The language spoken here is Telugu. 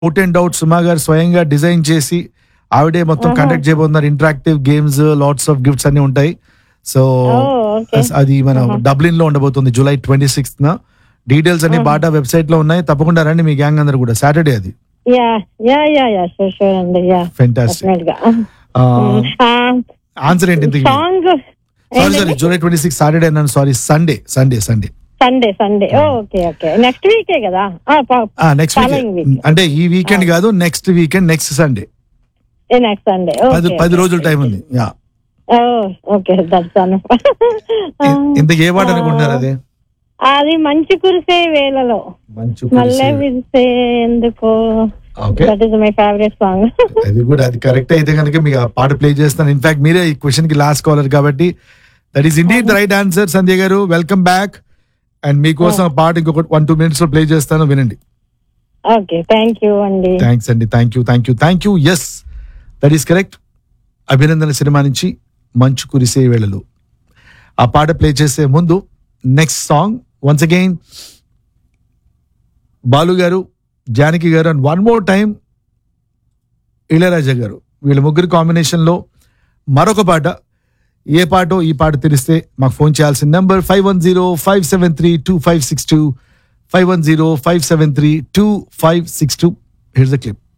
అవుట్ అండ్ అవుట్ సుమా గారు స్వయంగా డిజైన్ చేసి ఆవిడే మొత్తం కండక్ట్ చేయబోతున్నారు interactive games lots of gifts అన్ని ఉంటాయి సో ఓకే అది మన డబ్లిన్ లో ఉండబోతుంది జూలై ట్వంటీ సిక్స్త్ న డీటెయిల్స్ అన్ని బాటా వెబ్సైట్ లో ఉన్నాయి తప్పకుండా రండి మీ గ్యాంగ్ అందరు కూడా సాటర్డే అది yeah yeah yeah yeah sure sure అండి యా ఫెంటాస్టిక్ డెఫినెట్ గా ఆన్సర్ ఏంటి ఇంతకీ song sorry sorry July twenty six Saturday అన్నాను sorry Sunday Sunday Sunday Sunday Sunday okay okay next వీకే కదా నెక్స్ట్ Following వీక్ week. అంటే ఈ వీకెండ్ కాదు next weekend next Sunday next Sunday పది పది రోజులు టైం ఉంది యా ఓకే దర్శనం ఇంతకు ఏ పాట అనుకుంటున్నారు అది అది మంచి కురిసే వేళలో మంచి మళ్ళీ విరిసే ఎందుకో okay that is my favourite song అది కూడా అది కరెక్ట్ అయితే కనుక మీకు ఆ పాట ప్లే చేస్తాను ఇన్ఫాక్ట్ మీరే ఈ క్వశ్చన్ కి లాస్ట్ కాలర్ కాబట్టి that is indeed the right answer Sandhya గారు వెల్కమ్ బ్యాక్ అండ్ మీకోసం ఆ పాట ఇంకొక వన్ టూ మినిట్స్ లో ప్లే చేస్తాను వినండి ఓకే థ్యాంక్ యూ అండి థ్యాంక్స్ అండి thank you thank you thank you yes that is correct Abhinandana cinema నుంచి మంచు కురిసే వేళలు ఆ పాట ప్లే చేసే ముందు next song once again Balu గారు జానకి గారు and one more time Ilaiyaraaja గారు వీళ్ళ ముగ్గురు కాంబినేషన్లో మరొక పాట ఏ పాటో ఈ పాట తెలిస్తే మాకు ఫోన్ చేయాల్సిన number five one zero five seven three two five six two five one zero five seven three two five six two here's the clip